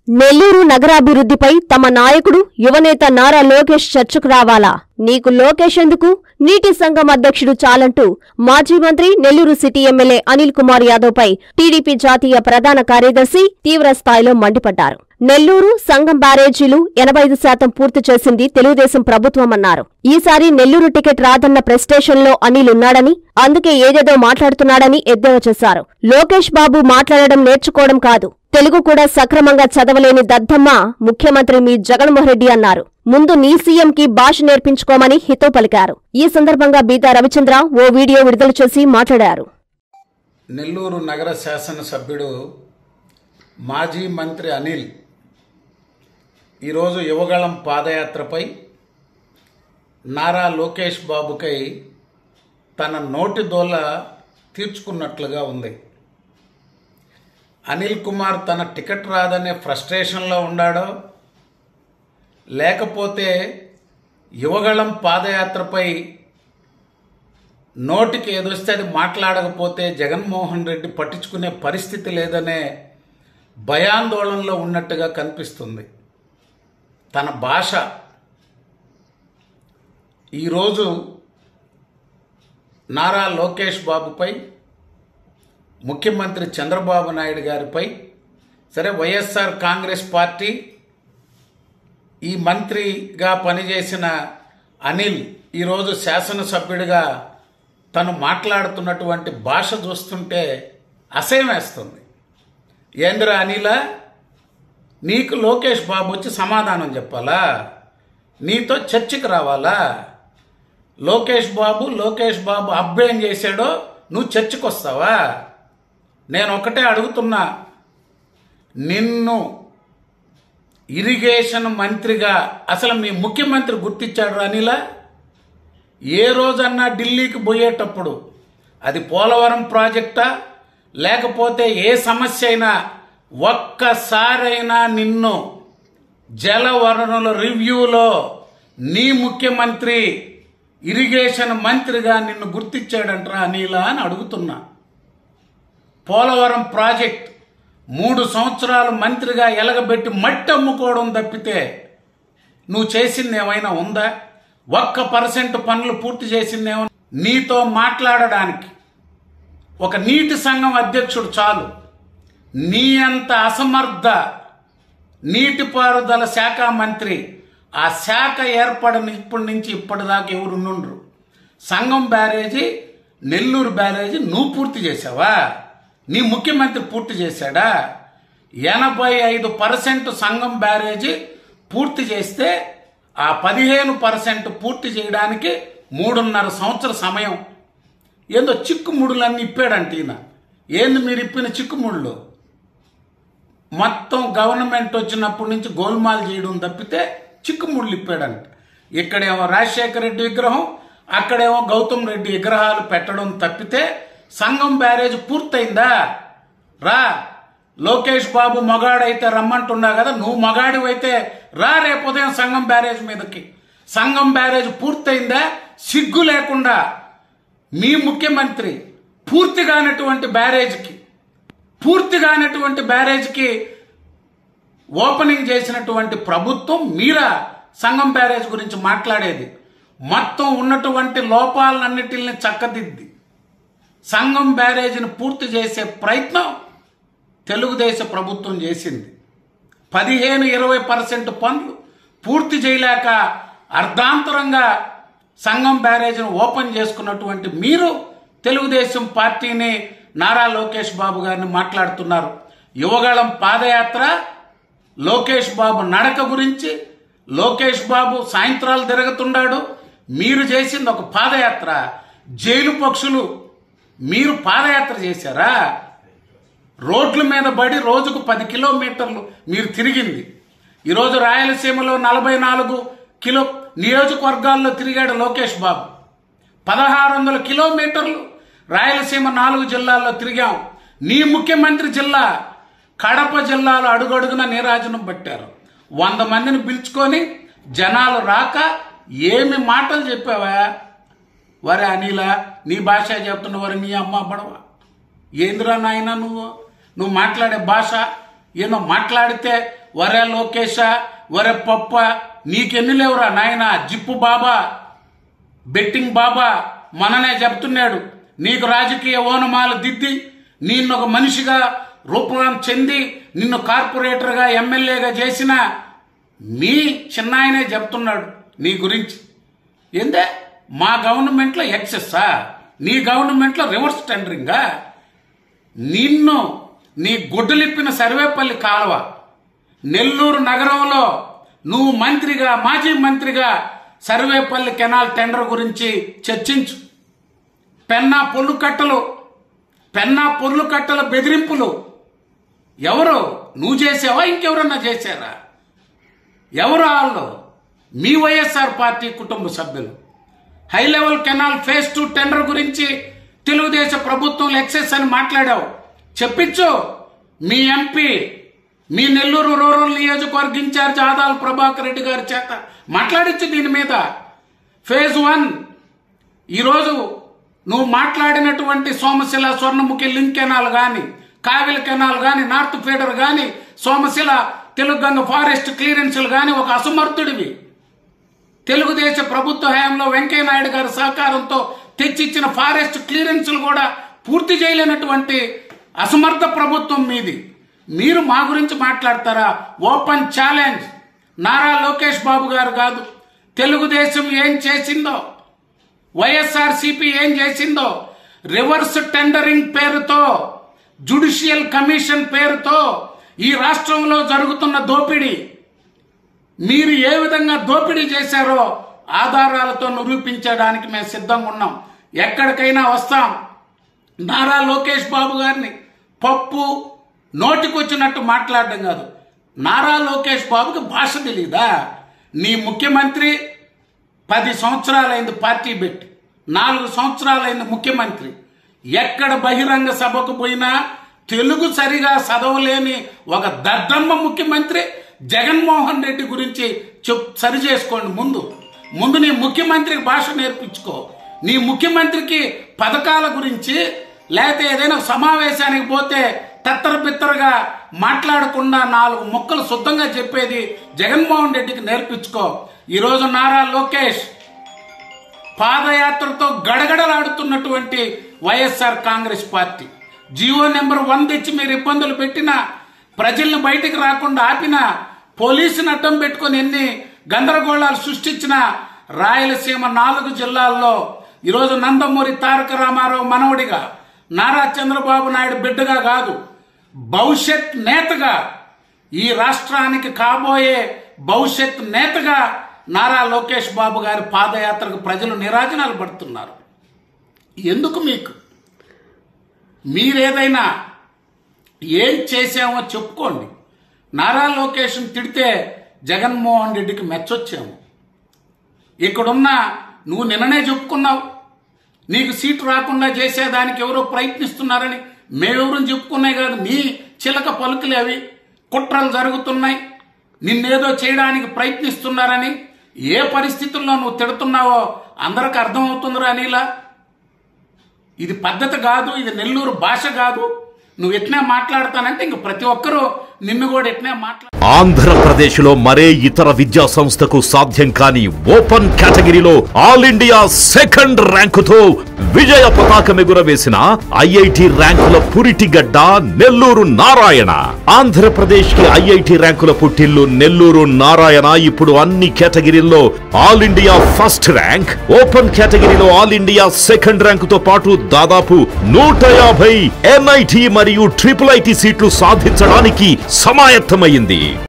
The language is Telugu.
నెల్లూరు నగరాభివృద్ధిపై తమ నాయకుడు యువనేత నారా లోకేష్ చర్చకు రావాలా నీకు లోకేష్ ఎందుకు నీటి సంఘం అధ్యక్షుడు చాలంటూ మాజీ మంత్రి నెల్లూరు సిటీ ఎమ్మెల్యే అనిల్ కుమార్ యాదవ్ పై టీడీపీ జాతీయ ప్రధాన కార్యదర్శి తీవ్ర స్థాయిలో మండిపడ్డారు నెల్లూరు సంఘం బ్యారేజీలు ఎనభై ఐదు శాతం పూర్తి చేసింది తెలుగుదేశం ప్రభుత్వమన్నారు ఈసారి నెల్లూరు టికెట్ రాదన్న ప్రెస్టేషన్లో అనిల్ ఉన్నాడని అందుకే ఏదేదో మాట్లాడుతున్నాడని ఎద్దేవా చేశారు లోకేష్ బాబు మాట్లాడడం నేర్చుకోవడం కాదు తెలుగు కూడా సక్రమంగా చదవలేని దద్దమ్మ ముఖ్యమంత్రి మీ జగన్మోహన్ రెడ్డి అన్నారు ముందు నీ సీఎంకి భాష నేర్పించుకోమని హితవు పలికారు ఈ సందర్భంగా బీతా రవిచంద్ర ఓ వీడియో విడుదల చేసి మాట్లాడారు నెల్లూరు నగర శాసనసభ్యుడు మాజీ మంత్రి అనిల్ ఈరోజు యువగళం పాదయాత్రపై నారా లోకేష్ బాబుకై తన నోటి దోల తీర్చుకున్నట్లుగా ఉంది అనిల్ కుమార్ తన టికెట్ రాదనే ఫ్రస్ట్రేషన్లో ఉన్నాడో లేకపోతే యువగళం పాదయాత్రపై నోటికి ఏదొస్తే అది మాట్లాడకపోతే జగన్మోహన్ రెడ్డి పట్టించుకునే పరిస్థితి లేదనే భయాందోళనలో ఉన్నట్టుగా కనిపిస్తుంది తన భాష ఈరోజు నారా లోకేష్ బాబుపై ముఖ్యమంత్రి చంద్రబాబు నాయుడు గారిపై సరే వైఎస్ఆర్ కాంగ్రెస్ పార్టీ ఈ మంత్రిగా పనిచేసిన అనిల్ ఈరోజు శాసనసభ్యుడిగా తను మాట్లాడుతున్నటువంటి భాష చూస్తుంటే అసహ్యం వేస్తుంది ఏంద్ర అనిల నీకు లోకేష్ బాబు వచ్చి సమాధానం చెప్పాలా నీతో చర్చకు రావాలా లోకేష్ బాబు లోకేష్ బాబు అబ్బేం చేశాడో నువ్వు చర్చకు వస్తావా నేను ఒకటే అడుగుతున్నా నిన్ను ఇరిగేషన్ మంత్రిగా అసలు మీ ముఖ్యమంత్రి గుర్తించాడు అనిలా ఏ రోజన్నా ఢిల్లీకి పోయేటప్పుడు అది పోలవరం ప్రాజెక్టా లేకపోతే ఏ సమస్య అయినా ఒక్కసారైనా నిన్ను జల వనరుల రివ్యూలో నీ ముఖ్యమంత్రి ఇరిగేషన్ మంత్రిగా నిన్ను గుర్తించాడంట్రా అనిలా అని అడుగుతున్నా పోలవరం ప్రాజెక్ట్ మూడు సంవత్సరాలు మంత్రిగా ఎలగబెట్టి మట్టి అమ్ముకోవడం తప్పితే నువ్వు చేసింది ఏమైనా ఉందా ఒక్క పర్సెంట్ పనులు పూర్తి చేసిందేమో నీతో మాట్లాడడానికి ఒక నీటి సంఘం అధ్యక్షుడు చాలు నీ అంత అసమర్థ నీటిపారుదల శాఖ మంత్రి ఆ శాఖ ఏర్పడని ఇప్పటి నుంచి ఇప్పటిదాకా ఎవరు నుండ్రు సంఘం బ్యారేజీ నెల్లూరు బ్యారేజీ నువ్వు పూర్తి చేసావా నీ ముఖ్యమంత్రి పూర్తి చేశాడా ఎనభై ఐదు పర్సెంట్ సంఘం బ్యారేజీ పూర్తి చేస్తే ఆ పదిహేను పర్సెంట్ పూర్తి చేయడానికి మూడున్నర సంవత్సర సమయం ఏందో చిక్కుముడులన్నీ ఇప్పాడంట ఈయన ఏంది మీరు ఇప్పిన చిక్కుముళ్ళు మొత్తం గవర్నమెంట్ వచ్చినప్పటి నుంచి గోల్మాల్ చేయడం తప్పితే చిక్కుముళ్ళు ఇప్పాడంట ఇక్కడేమో రాజశేఖర రెడ్డి విగ్రహం అక్కడేమో గౌతమ్ రెడ్డి విగ్రహాలు పెట్టడం తప్పితే సంఘం బ్యారేజ్ పూర్తయిందా రా లోకేష్ బాబు మగాడైతే రమ్మంటున్నా కదా నువ్వు మగాడివైతే రా రేపు ఉదయం సంఘం బ్యారేజ్ మీదకి సంఘం బ్యారేజ్ పూర్తయిందా సిగ్గు లేకుండా మీ ముఖ్యమంత్రి పూర్తిగానటువంటి బ్యారేజ్కి పూర్తిగానటువంటి బ్యారేజ్కి ఓపెనింగ్ చేసినటువంటి ప్రభుత్వం మీరా సంఘం బ్యారేజ్ గురించి మాట్లాడేది మొత్తం ఉన్నటువంటి లోపాలన్నిటిని చక్కదిద్ది సంఘం బ్యారేజీని పూర్తి చేసే ప్రయత్నం తెలుగుదేశ ప్రభుత్వం చేసింది పదిహేను ఇరవై పర్సెంట్ పనులు పూర్తి చేయలేక అర్ధాంతరంగా సంఘం బ్యారేజీని ఓపెన్ చేసుకున్నటువంటి మీరు తెలుగుదేశం పార్టీని నారా లోకేష్ బాబు గారిని మాట్లాడుతున్నారు యువగళం పాదయాత్ర లోకేష్ బాబు నడక గురించి లోకేష్ బాబు సాయంత్రాలు తిరుగుతున్నాడు మీరు చేసింది ఒక పాదయాత్ర జైలు పక్షులు మీరు పాదయాత్ర చేశారా రోడ్ల మీద పడి రోజుకు పది కిలోమీటర్లు మీరు తిరిగింది ఈరోజు రాయలసీమలో నలభై నాలుగు కిలో నియోజకవర్గాల్లో తిరిగాడు లోకేష్ బాబు పదహారు వందల కిలోమీటర్లు రాయలసీమ నాలుగు జిల్లాల్లో తిరిగాం నీ ముఖ్యమంత్రి జిల్లా కడప జిల్లాలో అడుగడుగున నీరాజనం పట్టారు వంద మందిని పిలుచుకొని జనాలు రాక ఏమి మాటలు చెప్పావా వరే అనిల నీ భాష చెప్తున్న వరే నీ అమ్మ బడవ ఏందిరా నాయన నువ్వు నువ్వు మాట్లాడే భాష ఏదో మాట్లాడితే వరే లోకేష వరే పప్ప నీకెన్ని లేవురా నాయనా జిప్పు బాబా బెట్టింగ్ బాబా మననే చెప్తున్నాడు నీకు రాజకీయ ఓనమాలు దిద్ది నిన్ను ఒక మనిషిగా రూపం చెంది నిన్ను కార్పొరేటర్గా ఎమ్మెల్యేగా చేసిన మీ చిన్నాయనే చెప్తున్నాడు నీ గురించి ఏందే మా గవర్నమెంట్లో ఎక్సెస్సా నీ గవర్నమెంట్లో రివర్స్ టెండరింగా నిన్ను నీ గుడ్డలిప్పిన సర్వేపల్లి కాలువ నెల్లూరు నగరంలో నువ్వు మంత్రిగా మాజీ మంత్రిగా సర్వేపల్లి కెనాల్ టెండర్ గురించి చర్చించు పెన్నా పొల్లు కట్టలు పెన్నా పొల్లు కట్టల బెదిరింపులు ఎవరు నువ్వు చేసావా ఇంకెవరన్నా చేశారా ఎవరు వాళ్ళు మీ వైఎస్ఆర్ పార్టీ కుటుంబ సభ్యులు high level canal phase two tender గురించి తెలుగుదేశం ప్రభుత్వం ఎక్సెస్ అని మాట్లాడావు చెప్పించు మీ ఎంపీ మీ నెల్లూరు రూరల్ నియోజకవర్గ ఇన్ఛార్జ్ ఆదాల్ ప్రభాకర్ రెడ్డి గారి చేత మాట్లాడించు దీని మీద ఫేజ్ వన్ ఈరోజు నువ్వు మాట్లాడినటువంటి సోమశిల స్వర్ణముఖి లింక్ కెనాల్ కానీ కావిల కెనాల్ కానీ నార్త్ ఫీడర్ కానీ సోమశిల తెలుగంగ ఫారెస్ట్ క్లియరెన్స్లు కానీ ఒక అసమర్థుడివి తెలుగుదేశ ప్రభుత్వ హయాంలో వెంకయ్య నాయుడు గారి సహకారంతో తెచ్చిచ్చిన ఫారెస్ట్ క్లియరెన్స్లు కూడా పూర్తి చేయలేనటువంటి అసమర్థ ప్రభుత్వం మీది మీరు మా గురించి మాట్లాడతారా ఓపెన్ ఛాలెంజ్ నారా లోకేష్ బాబు గారు కాదు తెలుగుదేశం ఏం చేసిందో వైఎస్ఆర్ సిపి ఏం చేసిందో రివర్స్ టెండరింగ్ పేరుతో జుడిషియల్ కమిషన్ పేరుతో ఈ రాష్ట్రంలో జరుగుతున్న దోపిడీ మీరు ఏ విధంగా దోపిడీ చేశారో ఆధారాలతో నిరూపించడానికి మేము సిద్ధంగా ఉన్నాం ఎక్కడికైనా వస్తాం నారా లోకేష్ బాబు గారిని పప్పు నోటికొచ్చినట్టు మాట్లాడడం కాదు నారా లోకేష్ బాబుకి భాష తెలీదా నీ ముఖ్యమంత్రి పది సంవత్సరాలైంది పార్టీ పెట్టి నాలుగు సంవత్సరాలైంది ముఖ్యమంత్రి ఎక్కడ బహిరంగ సభకు పోయినా తెలుగు సరిగా చదవలేని ఒక దద్దమ్మ ముఖ్యమంత్రి జగన్మోహన్ రెడ్డి గురించి చెప్ సరి చేసుకోండి ముందు ముందు నీ ముఖ్యమంత్రికి భాష నేర్పించుకో నీ ముఖ్యమంత్రికి పథకాల గురించి లేకపోతే ఏదైనా సమావేశానికి పోతే తత్తర బిత్తరగా మాట్లాడకుండా నాలుగు ముక్కలు శుద్ధంగా చెప్పేది జగన్మోహన్ రెడ్డికి నేర్పించుకో ఈరోజు నారా లోకేష్ పాదయాత్రతో గడగడలాడుతున్నటువంటి YSR Congress party GO number one తెచ్చి మీరు ఇబ్బందులు పెట్టినా ప్రజల్ని బయటికి రాకుండా ఆపిన పోలీసుని అడ్డం పెట్టుకుని ఎన్ని గందరగోళాలు సృష్టించిన రాయలసీమ నాలుగు జిల్లాల్లో ఈరోజు నందమూరి తారక రామారావు మనవడిగా నారా చంద్రబాబు నాయుడు బిడ్డగా కాదు భవిష్యత్ నేతగా ఈ రాష్ట్రానికి కాబోయే భవిష్యత్ నేతగా నారా లోకేష్ బాబు గారి పాదయాత్రకు ప్రజలు నిరాజనాలు పడుతున్నారు ఎందుకు మీకు మీరేదైనా ఏం చేశామో చెప్పుకోండి నారా లోకేష్ని తిడితే జగన్మోహన్ రెడ్డికి మెచ్చొచ్చాము ఇక్కడున్న నువ్వు నిన్ననే చెప్పుకున్నావు నీకు సీటు రాకుండా చేసేదానికి ఎవరో ప్రయత్నిస్తున్నారని మేమెవరూ చెప్పుకున్నాయి కాదు నీ చిలక పలుకులు అవి కుట్రలు జరుగుతున్నాయి నిన్నేదో చేయడానికి ప్రయత్నిస్తున్నారని ఏ పరిస్థితుల్లో నువ్వు తిడుతున్నావో అందరికి అర్థమవుతుందిరా నీలా ఇది పద్ధతి కాదు ఇది నెల్లూరు భాష కాదు నువ్వు ఎట్నే మాట్లాడతానంటే ఇంక ప్రతి ఒక్కరూ నిన్ను కూడా ఎట్నే మాట్లా ఆంధ్రప్రదేశ్లో మరే ఇతర విద్యా సంస్థకు సాధ్యం కాని ఓపెన్ కేటగిరీలో ఆల్ ఇండియా సెకండ్ ర్యాంకుతో విజయ పతాకం ఎగురవేసిన ఐఐటి ర్యాంకుల పురిటిగడ్డ నెల్లూరు నారాయణ ఆంధ్రప్రదేశ్ కి ఐఐటి ర్యాంకుల పుట్టిల్లు నెల్లూరు నారాయణ ఇప్పుడు అన్ని కేటగిరీల్లో all India first rank open కేటగిరీలో ఆల్ ఇండియా సెకండ్ ర్యాంకుతో పాటు దాదాపు నూట యాభై ఎన్ఐటి మరియు ట్రిపుల్ ఐటి సీట్లు సాధించడానికి సమాయత్తమైంది